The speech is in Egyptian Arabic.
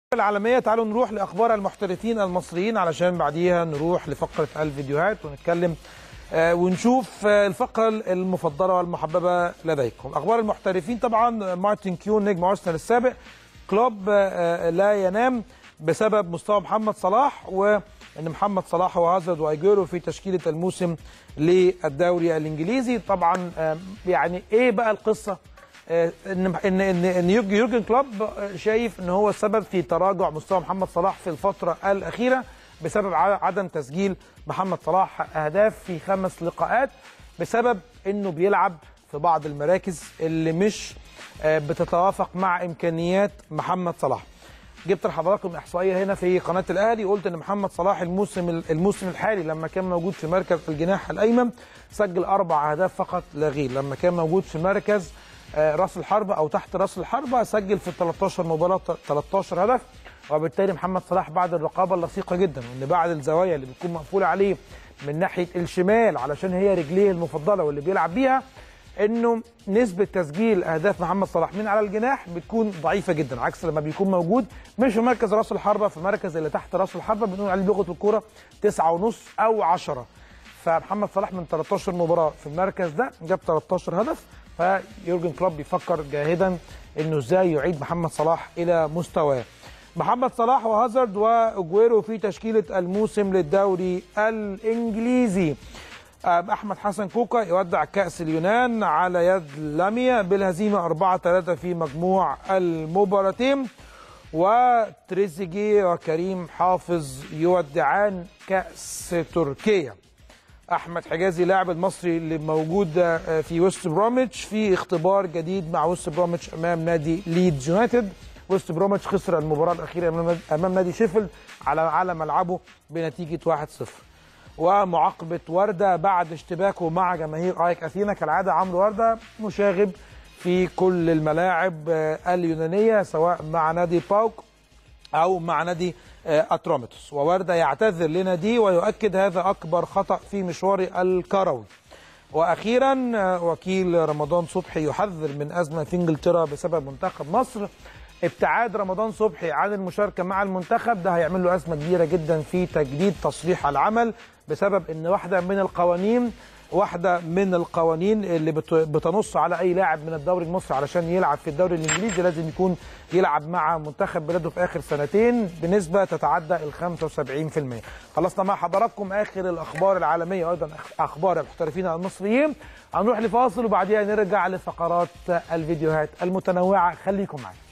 العالمية تعالوا نروح لأخبار المحترفين المصريين علشان بعديها نروح لفقرة الفيديوهات ونتكلم آه، ونشوف آه، الفقرة المفضلة والمحببة لديكم أخبار المحترفين طبعا مارتن كيون نجم أرسنال السابق كلوب آه، لا ينام بسبب مستوى محمد صلاح وان محمد صلاح وهازارد وايجورو في تشكيله الموسم للدوري الانجليزي طبعا آه، يعني ايه بقى القصه آه، ان ان ان ان يورج- يورجن كلوب شايف ان هو السبب في تراجع مستوى محمد صلاح في الفتره الاخيره بسبب ع- عدم تسجيل محمد صلاح اهداف في خمس لقاءات بسبب انه بيلعب في بعض المراكز اللي مش آه، بتتوافق مع امكانيات محمد صلاح جبت لحضراتكم احصائيه هنا في قناه الاهلي قلت ان محمد صلاح الموسم الموسم الحالي لما كان موجود في مركز الجناح الايمن سجل اربع اهداف فقط لا غير لما كان موجود في مركز آه، راس الحربه او تحت راس الحربه سجل في 13 مباراه 13 هدف وبالتالي محمد صلاح بعد الرقابه اللصيقه جدا وان بعد الزوايا اللي بتكون مقفوله عليه من ناحيه الشمال علشان هي رجليه المفضله واللي بيلعب بيها انه نسبه تسجيل اهداف محمد صلاح من على الجناح بتكون ضعيفه جدا عكس لما بيكون موجود مش في مركز راس الحربه في المركز اللي تحت راس الحربه بنقول عليه بلغه الكوره تسعة ونص او 10 فمحمد صلاح من 13 مباراه في المركز ده جاب 13 هدف فيورجن كلوب بيفكر جاهدا انه ازاي يعيد محمد صلاح الى مستواه محمد صلاح وهازارد واجويرو في تشكيله الموسم للدوري الانجليزي آه، احمد حسن كوكا يودع كاس اليونان على يد لاميا بالهزيمه 4 3 في مجموع المباراتين وتريزيجيه وكريم حافظ يودعان كاس تركيا احمد حجازي لاعب المصري اللي موجود آه، في ويست بروميتش في اختبار جديد مع ويست بروميتش امام نادي ليدز يونايتد ويست بروميتش خسر المباراه الاخيره أمام- امام نادي شيفيلد على على ملعبه بنتيجه 1-0 ومعاقبه ورده بعد اشتباكه مع جماهير ايك اثينا كالعاده عمرو ورده مشاغب في كل الملاعب آه، اليونانيه سواء مع نادي باوك او مع نادي آه، اتروميتوس وورده يعتذر لناديه ويؤكد هذا اكبر خطا في مشواره الكروي واخيرا آه، وكيل رمضان صبحي يحذر من ازمه في انجلترا بسبب منتخب مصر ابتعاد رمضان صبحي عن المشاركه مع المنتخب ده هيعمل له ازمه كبيره جدا في تجديد تصريح العمل بسبب ان واحده من القوانين واحده من القوانين اللي بت- بتنص على اي لاعب من الدوري المصري علشان يلعب في الدوري الانجليزي لازم يكون يلعب مع منتخب بلاده في اخر سنتين بنسبه تتعدى ال 75% خلصنا مع حضراتكم اخر الاخبار العالميه ايضا أخ- اخبار المحترفين المصريين هنروح لفاصل وبعديها نرجع لفقرات الفيديوهات المتنوعه خليكم معانا